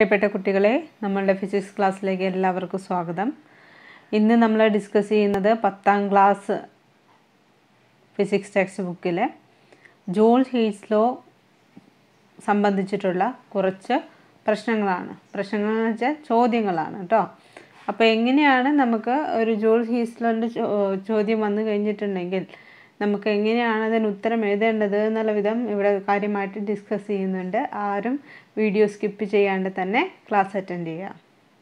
പ്രിയപ്പെട്ട കുട്ടികളെ നമ്മളുടെ ഫിസിക്സ് ക്ലാസ്സിലേക്ക് എല്ലാവർക്കും സ്വാഗതം ഇന്ന് നമ്മൾ ഡിസ്കസ് ചെയ്യുന്നത് പത്താം ക്ലാസ് ഫിസിക്സ് ടെക്സ്റ്റ് ബുക്കിലെ ജോൾ ഹീറ്റ്സ് ലോ സംബന്ധിച്ചിട്ടുള്ള കുറച്ച് പ്രശ്നങ്ങളാണ് പ്രശ്നങ്ങൾ എന്ന് വെച്ചാൽ ചോദ്യങ്ങളാണ് കേട്ടോ അപ്പോൾ എങ്ങനെയാണ് നമുക്ക് ഒരു ജോൾ ഹീസ്ലോൻ്റെ ചോദ്യം വന്നു കഴിഞ്ഞിട്ടുണ്ടെങ്കിൽ നമുക്ക് എങ്ങനെയാണ് അതിന് ഉത്തരം എഴുതേണ്ടത് എന്നുള്ള വിധം ഇവിടെ കാര്യമായിട്ട് ഡിസ്കസ് ചെയ്യുന്നുണ്ട് ആരും വീഡിയോ സ്കിപ്പ് ചെയ്യാണ്ട് തന്നെ ക്ലാസ് അറ്റൻഡ് ചെയ്യുക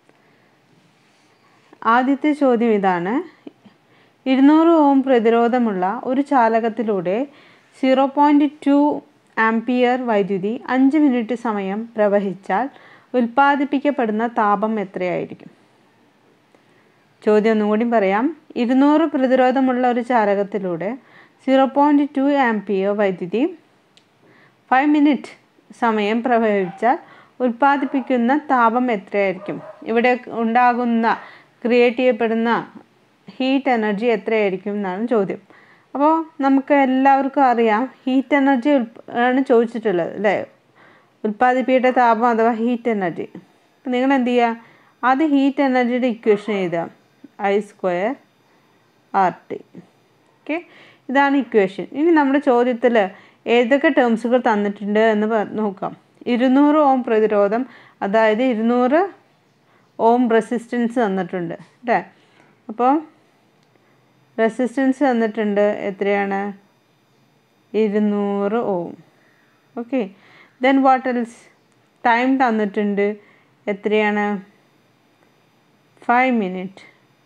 ആദ്യത്തെ ചോദ്യം ഇതാണ് ഇരുന്നൂറ് ഓം പ്രതിരോധമുള്ള ഒരു ചാലകത്തിലൂടെ സീറോ പോയിൻറ്റ് ടു ആംപിയർ വൈദ്യുതി അഞ്ച് മിനിറ്റ് സമയം പ്രവഹിച്ചാൽ ഉൽപ്പാദിപ്പിക്കപ്പെടുന്ന താപം എത്രയായിരിക്കും ചോദ്യം ഒന്നുകൂടി പറയാം ഇരുന്നൂറ് പ്രതിരോധമുള്ള ഒരു ചാലകത്തിലൂടെ സീറോ പോയിൻറ്റ് ടു ആംപിയർ വൈദ്യുതി ഫൈവ് മിനിറ്റ് സമയം പ്രവഹിച്ചാൽ ഉൽപ്പാദിപ്പിക്കുന്ന താപം എത്രയായിരിക്കും ഇവിടെ ഉണ്ടാകുന്ന ക്രിയേറ്റ് ചെയ്യപ്പെടുന്ന ഹീറ്റ് എനർജി എത്രയായിരിക്കും എന്നാണ് ചോദ്യം അപ്പോൾ നമുക്ക് എല്ലാവർക്കും അറിയാം ഹീറ്റ് എനർജി ആണ് ചോദിച്ചിട്ടുള്ളത് അല്ലേ ഉൽപ്പാദിപ്പിക്കേണ്ട താപം അഥവാ ഹീറ്റ് എനർജി അപ്പം നിങ്ങൾ എന്ത് ചെയ്യുക ആദ്യം ഹീറ്റ് എനർജിയുടെ ഇക്വേഷൻ എഴുതുക I square R T okay ഇതാണ് ഇക്വേഷൻ ഇനി നമ്മുടെ ചോദ്യത്തിൽ ഏതൊക്കെ ടേംസുകൾ തന്നിട്ടുണ്ട് എന്ന് നോക്കാം ഇരുന്നൂറ് ഓം പ്രതിരോധം അതായത് ഇരുന്നൂറ് ഓം റെസിസ്റ്റൻസ് തന്നിട്ടുണ്ട് അല്ലേ അപ്പോൾ റെസിസ്റ്റൻസ് തന്നിട്ടുണ്ട് എത്രയാണ് ഇരുന്നൂറ് ohm okay then what else time തന്നിട്ടുണ്ട് എത്രയാണ് five minute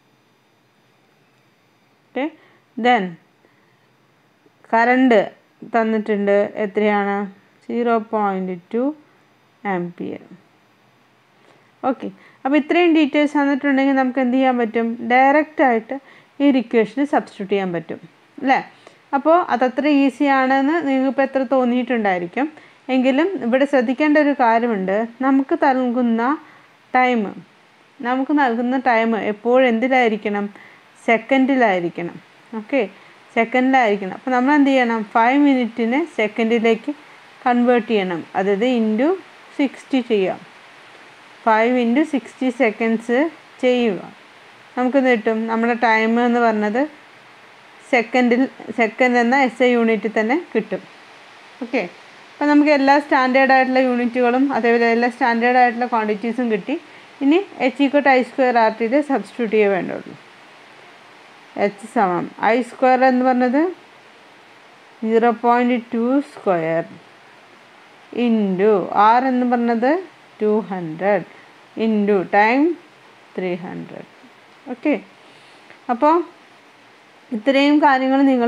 okay then current തന്നിട്ടുണ്ട് എത്രയാണ് zero point two ampere okay അപ്പോൾ ഇത്രയും ഡീറ്റെയിൽസ് തന്നിട്ടുണ്ടെങ്കിൽ നമുക്ക് എന്ത് ചെയ്യാൻ പറ്റും ഡയറക്റ്റായിട്ട് ഈ ഇക്വേഷന് സബ്സ്റ്റിറ്റ്യൂട്ട് ചെയ്യാൻ പറ്റും അല്ലേ അപ്പോൾ അതത്ര ഈസി ആണെന്ന് നിങ്ങൾക്കിപ്പോൾ എത്ര തോന്നിയിട്ടുണ്ടായിരിക്കും എങ്കിലും ഇവിടെ ശ്രദ്ധിക്കേണ്ട ഒരു കാര്യമുണ്ട് നമുക്ക് നൽകുന്ന ടൈം നമുക്ക് നൽകുന്ന ടൈം എപ്പോഴും എന്തിലായിരിക്കണം സെക്കൻഡിലായിരിക്കണം ഓക്കെ സെക്കൻഡിലായിരിക്കണം അപ്പോൾ നമ്മൾ എന്ത് ചെയ്യണം ഫൈവ് മിനിറ്റിനെ സെക്കൻഡിലേക്ക് കൺവേർട്ട് ചെയ്യണം അതായത് ഇൻറ്റു സിക്സ്റ്റി ചെയ്യാം ഫൈവ് ഇൻറ്റു സിക്സ്റ്റി സെക്കൻഡ്സ് ചെയ്യുക നമുക്ക് കിട്ടും നമ്മുടെ ടൈം എന്ന് പറഞ്ഞത് സെക്കൻഡിൽ സെക്കൻഡ് എന്ന എസ് ഐ യൂണിറ്റിൽ തന്നെ കിട്ടും ഓക്കെ അപ്പോൾ നമുക്ക് എല്ലാ സ്റ്റാൻഡേർഡ് ആയിട്ടുള്ള യൂണിറ്റുകളും അതേപോലെ എല്ലാ സ്റ്റാൻഡേർഡ് ആയിട്ടുള്ള ക്വാണ്ടിറ്റീസും കിട്ടി ഇനി H equal I square R ടിയിൽ സബ്സ്റ്റിറ്റ്യൂട്ട് ചെയ്യേ വേണ്ടുള്ളൂ എച്ച് സമം ഐ സ്ക്വയർ എന്ന് പറഞ്ഞത് zero point two square into R എന്ന് പറഞ്ഞത് two hundred into time three hundred okay അപ്പോൾ ഇത്രയും കാര്യങ്ങൾ നിങ്ങൾ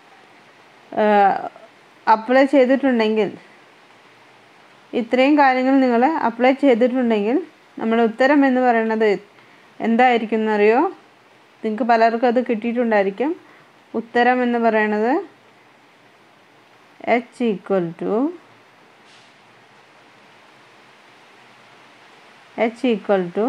അപ്ലൈ ചെയ്തിട്ടുണ്ടെങ്കിൽ ഇത്രയും കാര്യങ്ങൾ നിങ്ങൾ അപ്ലൈ ചെയ്തിട്ടുണ്ടെങ്കിൽ നമ്മുടെ ഉത്തരം എന്ന് പറയുന്നത് എന്തായിരിക്കും എന്നറിയോ നിങ്ങൾക്ക് പലർക്കും അത് കിട്ടിയിട്ടുണ്ടായിരിക്കും ഉത്തരം എന്ന് പറയുന്നത് H equal to H equal to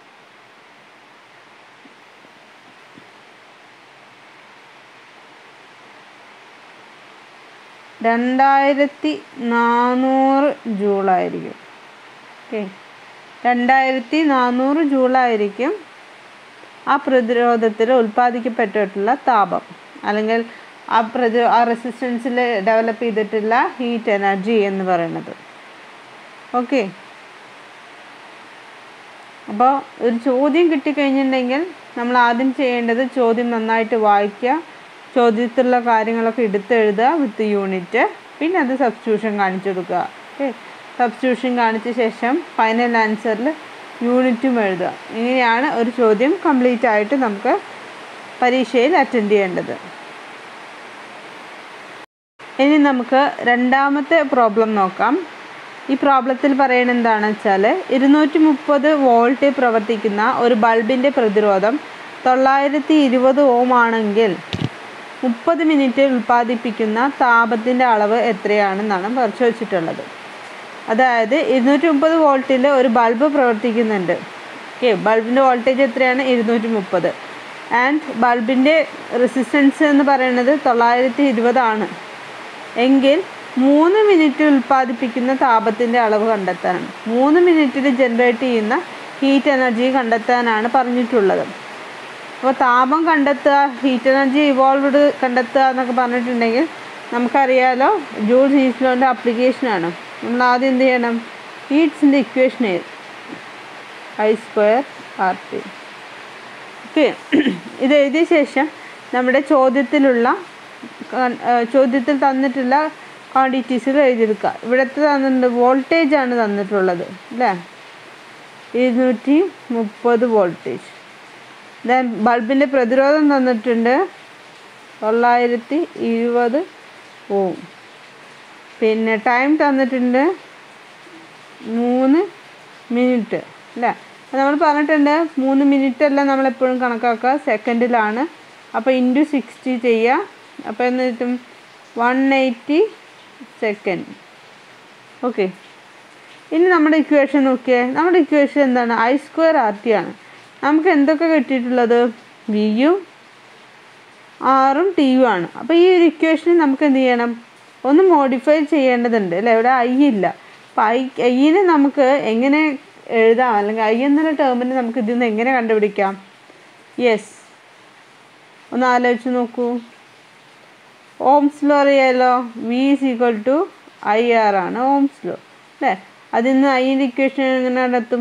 രണ്ടായിരത്തി നാനൂറ് ജൂളായിരിക്കും ഓക്കെ രണ്ടായിരത്തി നാനൂറ് ജൂളായിരിക്കും ആ പ്രതിരോധത്തിൽ ഉൽപ്പാദിക്കപ്പെട്ടിട്ടുള്ള താപം അല്ലെങ്കിൽ ആ പ്രതി ആ റെസിസ്റ്റൻസിൽ ഡെവലപ്പ് ചെയ്തിട്ടുള്ള ഹീറ്റ് എനർജി എന്ന് പറയുന്നത് ഓക്കെ അപ്പോൾ ഒരു ചോദ്യം കിട്ടിക്കഴിഞ്ഞിട്ടുണ്ടെങ്കിൽ നമ്മൾ ആദ്യം ചെയ്യേണ്ടത് ചോദ്യം നന്നായിട്ട് വായിക്കുക ചോദ്യത്തിലുള്ള കാര്യങ്ങളൊക്കെ എടുത്തെഴുതുക വിത്ത് യൂണിറ്റ് പിന്നെ അത് സബ്സ്റ്റിറ്റ്യൂഷൻ കാണിച്ചു കൊടുക്കുക ഓക്കെ സബ്സ്റ്റിറ്റ്യൂഷൻ കാണിച്ച ശേഷം ഫൈനൽ ആൻസറിൽ യൂണിറ്റും എഴുതുക ഇങ്ങനെയാണ് ഒരു ചോദ്യം കംപ്ലീറ്റ് ആയിട്ട് നമുക്ക് പരീക്ഷയിൽ അറ്റൻഡ് ചെയ്യേണ്ടത് ഇനി നമുക്ക് രണ്ടാമത്തെ പ്രോബ്ലം നോക്കാം ഈ പ്രോബ്ലത്തിൽ പറയുന്നത് എന്താണെന്ന് വെച്ചാൽ ഇരുന്നൂറ്റി മുപ്പത് വോൾട്ട് പ്രവർത്തിക്കുന്ന ഒരു ബൾബിൻ്റെ പ്രതിരോധം തൊള്ളായിരത്തി ഇരുപത് ഓം ആണെങ്കിൽ മുപ്പത് മിനിറ്റ് ഉൽപ്പാദിപ്പിക്കുന്ന താപത്തിൻ്റെ അളവ് എത്രയാണെന്നാണ് പരിശോധിച്ചിട്ടുള്ളത് അതായത് ഇരുന്നൂറ്റി മുപ്പത് വോൾട്ടിൽ ഒരു ബൾബ് പ്രവർത്തിക്കുന്നുണ്ട് ഓക്കെ ബൾബിൻ്റെ വോൾട്ടേജ് എത്രയാണ് ഇരുന്നൂറ്റി മുപ്പത് ആൻഡ് ബൾബിൻ്റെ റെസിസ്റ്റൻസ് എന്ന് പറയുന്നത് തൊള്ളായിരത്തി ഇരുപതാണ് എങ്കിൽ മൂന്ന് മിനിറ്റ് ഉൽപ്പാദിപ്പിക്കുന്ന താപത്തിൻ്റെ അളവ് കണ്ടെത്താനാണ് മൂന്ന് മിനിറ്റിൽ ജനറേറ്റ് ചെയ്യുന്ന ഹീറ്റ് എനർജി കണ്ടെത്താനാണ് പറഞ്ഞിട്ടുള്ളത് അപ്പോൾ താപം കണ്ടെത്തുക ഹീറ്റ് എനർജി ഇവോൾവ്ഡ് കണ്ടെത്തുക എന്നൊക്കെ പറഞ്ഞിട്ടുണ്ടെങ്കിൽ നമുക്കറിയാലോ ജൂൾ ഹീറ്റ്ലോൻ്റെ ആപ്ലിക്കേഷനാണ് നമ്മൾ ആദ്യം എന്ത് ചെയ്യണം ഹീറ്റ്സിൻ്റെ equation I square R T okay ഇത് എഴുതിയ ശേഷം നമ്മുടെ ചോദ്യത്തിലുള്ള കൺ- ഏർ ചോദ്യത്തിൽ തന്നിട്ടുള്ള ക്വാണ്ടിറ്റീസുകൾ എഴുതിയെടുക്കുക ഇവിടുത്തെ തന്നിട്ടുണ്ട് വോൾട്ടേജ് ആണ് തന്നിട്ടുള്ളത് അല്ലേ ഇരുന്നൂറ്റി മുപ്പത് വോൾട്ടേജ് ദെൻ ബൾബിൻ്റെ പ്രതിരോധം തന്നിട്ടുണ്ട് തൊള്ളായിരത്തി ഇരുപത് ഓം പിന്നെ ടൈം തന്നിട്ടുണ്ട് മൂന്ന് മിനിറ്റ് അല്ലേ അപ്പോൾ നമ്മൾ പറഞ്ഞിട്ടുണ്ട് മൂന്ന് മിനിറ്റ് അല്ല നമ്മളെപ്പോഴും കണക്കാക്കുക സെക്കൻഡിലാണ് അപ്പോൾ ഇൻറ്റു സിക്സ്റ്റി ചെയ്യുക അപ്പോൾ എന്ന് കിട്ടും വൺ എയ്റ്റി സെക്കൻഡ് ഓക്കെ ഇനി നമ്മുടെ ഇക്വേഷൻ നോക്കിയേ നമ്മുടെ ഇക്വേഷൻ എന്താണ് ഐ സ്ക്വയർ ആർ ടി ആണ് നമുക്ക് എന്തൊക്കെ കിട്ടിയിട്ടുള്ളത് വിയും ആറും ടിയും ആണ് അപ്പോൾ ഈ ഒരു ഇക്വേഷനിൽ നമുക്ക് എന്ത് ചെയ്യണം ഒന്ന് മോഡിഫൈ ചെയ്യേണ്ടതുണ്ട് അല്ലേ ഇവിടെ ഐ ഇല്ല അപ്പോൾ ഐ ഐനെ നമുക്ക് എങ്ങനെ എഴുതാം അല്ലെങ്കിൽ ഐ എന്നുള്ള ടേമിന് നമുക്ക് ഇതിൽ നിന്ന് എങ്ങനെ കണ്ടുപിടിക്കാം യെസ് ഒന്ന് ആലോചിച്ച് നോക്കൂ ഓംസ് ലോ അറിയാലോ V is equal to I R ആണ് ഓംസ് ലോ അല്ലേ അതിൽ നിന്ന് ഐൻ്റെ ഇക്വേഷൻ എങ്ങനെ നടത്തും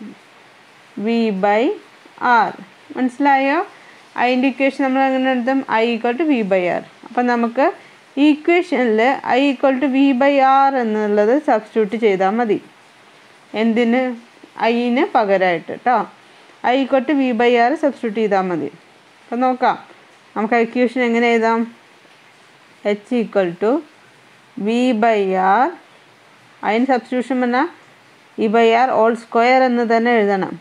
വി ബൈ ആർ മനസ്സിലായോ ഐൻ്റെ ഇക്വേഷൻ നമ്മൾ എങ്ങനെ നടത്തും I equal to V by R അപ്പം നമുക്ക് ഈ ഇക്വേഷനിൽ I equal to V by R എന്നുള്ളത് സബ്സ്റ്റിറ്റ്യൂട്ട് ചെയ്താൽ മതി എന്തിന് ഐന് പകരമായിട്ട് കേട്ടോ I equal to V by R substitute ചെയ്താൽ മതി അപ്പം നോക്കാം നമുക്ക് ഇക്വേഷൻ എങ്ങനെ എഴുതാം H equal to V by R അതിന് സബ്സ്റ്റിറ്റ്യൂഷൻ പറഞ്ഞാൽ E by R whole square എന്ന് തന്നെ എഴുതണം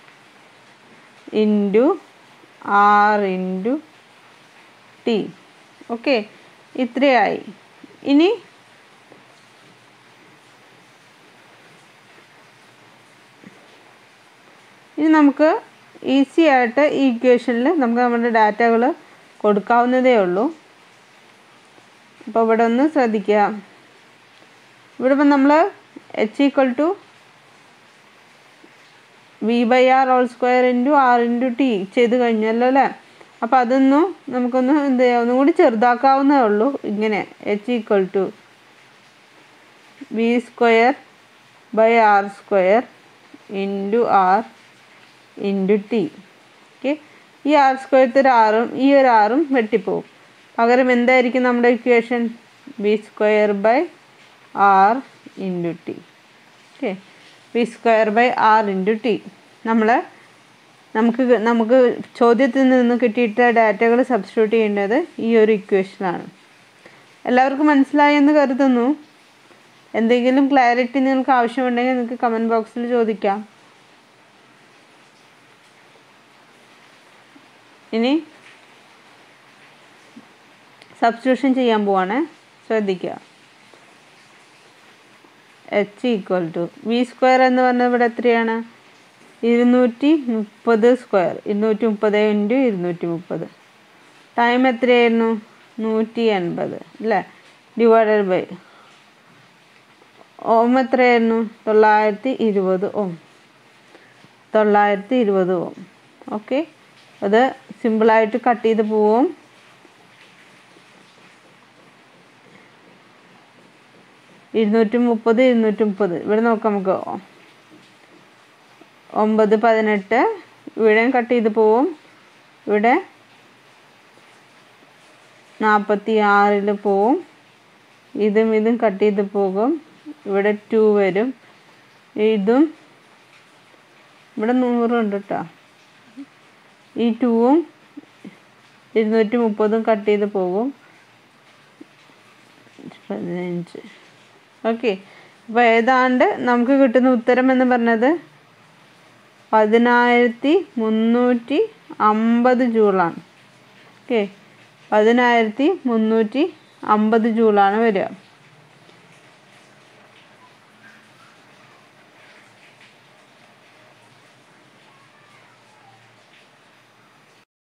into R into T okay ഇത്രയായി ഇനി ഇനി നമുക്ക് ഈസി ആയിട്ട് ഈ ഇക്വേഷനിൽ നമുക്ക് നമ്മുടെ ഡാറ്റകൾ കൊടുക്കാവുന്നതേ ഉള്ളൂ അപ്പോൾ ഇവിടെ ഒന്ന് ശ്രദ്ധിക്കുക ഇവിടെ ഇപ്പം നമ്മൾ H equal to V by R whole square into R into T ചെയ്ത് കഴിഞ്ഞല്ലോ അല്ലേ അപ്പോൾ അതൊന്നും നമുക്കൊന്ന് എന്ത് ചെയ്യാം ഒന്നും കൂടി ചെറുതാക്കാവുന്നേ ഉള്ളൂ ഇങ്ങനെ H equal to V square by R square into R into T okay ഈ ആർ സ്ക്വയർത്തെ ഒരു ആറും ഈ ഒരു ആറും വെട്ടിപ്പോവും പകരം എന്തായിരിക്കും നമ്മുടെ equation V square by R into T okay V square by R into T നമ്മൾ നമുക്ക് ക- നമുക്ക് ചോദ്യത്തിൽ നിന്ന് കിട്ടിയിട്ട ഡാറ്റകൾ സബ്സ്റ്റിറ്റ്യൂട്ട് ചെയ്യേണ്ടത് ഈ ഒരു ഇക്വേഷനാണ് എല്ലാവർക്കും മനസ്സിലായി എന്ന് കരുതുന്നു എന്തെങ്കിലും ക്ലാരിറ്റി നിങ്ങൾക്ക് ആവശ്യമുണ്ടെങ്കിൽ നിങ്ങൾക്ക് കമൻറ്റ് ബോക്സിൽ ചോദിക്കാം ഇനി സബ്സ്റ്റിറ്റ്യൂഷൻ ചെയ്യാൻ പോവാണ് ശ്രദ്ധിക്കുക H equal to V square എന്ന് പറഞ്ഞത് ഇവിടെ എത്രയാണ് ഇരുന്നൂറ്റി മുപ്പത് സ്ക്വയർ ഇരുന്നൂറ്റി മുപ്പത് ഇൻറ്റു ഇരുന്നൂറ്റി മുപ്പത് ടൈം എത്രയായിരുന്നു നൂറ്റി എൺപത് അല്ലേ ഡിവൈഡഡ് ബൈ ഓം എത്രയായിരുന്നു തൊള്ളായിരത്തി ഇരുപത് ഓം തൊള്ളായിരത്തി ഇരുപത് ഓം ഓക്കെ അത് സിമ്പിളായിട്ട് കട്ട് ചെയ്ത് പോവും ഇരുന്നൂറ്റി മുപ്പത് ഇരുന്നൂറ്റി മുപ്പത് ഇവിടെ നോക്കാം നമുക്ക് ഒമ്പത് പതിനെട്ട് ഇവിടെയും കട്ട് ചെയ്ത് പോവും ഇവിടെ നാൽപ്പത്തി ആറിൽ പോവും ഇതും ഇതും കട്ട് ചെയ്ത് പോകും ഇവിടെ ടു വരും ഇതും ഇവിടെ നൂറുണ്ട് കേട്ടോ ഈ ടൂവും ഇരുന്നൂറ്റി മുപ്പതും കട്ട് ചെയ്ത് പോകും പതിനഞ്ച് ഓക്കെ അപ്പോൾ ഏതാണ്ട് നമുക്ക് കിട്ടുന്ന ഉത്തരം എന്ന് പറഞ്ഞത് പതിനായിരത്തി മുന്നൂറ്റി അമ്പത് ജൂളാണ് ഓക്കെ പതിനായിരത്തി മുന്നൂറ്റി അമ്പത് ജൂളാണ് വരിക